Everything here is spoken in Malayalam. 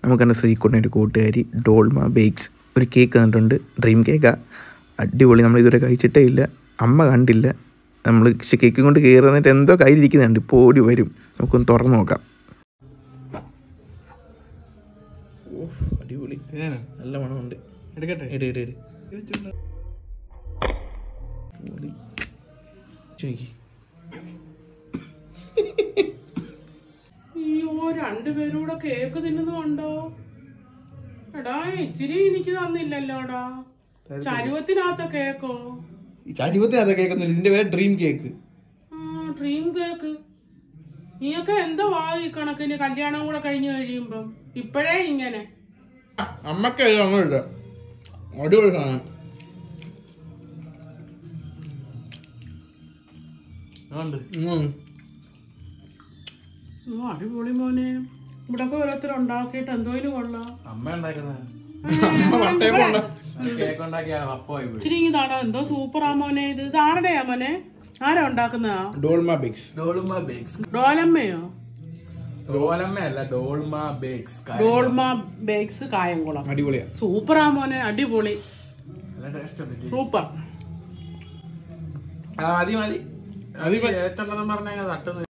നമുക്കെൻ്റെ ശ്രീകുട്ടൻ്റെ ഒരു കൂട്ടുകാരി ഡോൾമ ബേക്സ് ഒരു കേക്ക് തന്നിട്ടുണ്ട് ഡ്രീം കേക്കാ അടിപൊളി നമ്മൾ ഇതുവരെ കഴിച്ചിട്ടേ ഇല്ല അമ്മ കണ്ടില്ല നമ്മൾ കേക്ക് കൊണ്ട് കയറി വന്നിട്ട് എന്തോ കയ്യിലിരിക്കുന്നുണ്ട് ഇപ്പോൾ ഓടി വരും നമുക്കൊന്ന് തുറന്ന് നോക്കാം അടിപൊളി നല്ല മണമുണ്ട് എടുക്കട്ടെ ഇട് ഇട് ഇട് പൊളി. ചോദിക്ക്. അയ്യോ രണ്ടുപേരൂടെ കേക്ക് തിന്നുന്നുണ്ടോ എടാ ഇച്ചിരി എനിക്ക് തന്നില്ലല്ലോടാ ചരുവത്തിനകത്ത കേക്കോ ഈ ചരിവത്തിനകത്ത് കേൾക്കുന്നില്ല ഇതിന്റെ പേര് ഡ്രീം കേക്ക് ആ ഡ്രീം കേക്ക് നീയൊക്കെ എന്താ വായി കണക്കിന് കല്യാണം കൂടെ കഴിഞ്ഞു കഴിയുമ്പം ഇപ്പോഴേ ഇങ്ങനെ അമ്മക്ക് അങ്ങനെയില്ല അടിപൊളി സാധനം ഉം. ഓ, അടിപൊളി മോനെ ഇവിടൊക്കെ ഓരോരുത്തർ ഉണ്ടാക്കിയിട്ട് എന്തോയിന് കൊള്ളാം അമ്മ ഉണ്ടാക്കുന്ന അമ്മ വട്ടയപ്പം ഉണ്ട്. കേക്ക് ഉണ്ടാക്കിയ അപ്പമായി പോയി ഇച്ചിരി ഇതാണോ എന്തോ സൂപ്പറാ മോനെ ഇത് ഇത് ആരുടെയാ മോനെ ആരാ ഉണ്ടാക്കുന്നതാ ഡോൾമ ബിക്സ് ഡോൾമ ബേക്സ് ഡോലമ്മയോ ഡോലമ്മ അല്ല ഡോൾമ ബേക്സ് ഡോൾമ ബേക്സ് കായംകുളം അടിപൊളിയാ സൂപ്പറാ മോനെ അടിപൊളി നല്ല ടേസ്റ്റ് ഉണ്ട് സൂപ്പർ ആ, മതി മതി അത് ഏറ്റവും പറഞ്ഞാൽ തട്ടുന്നു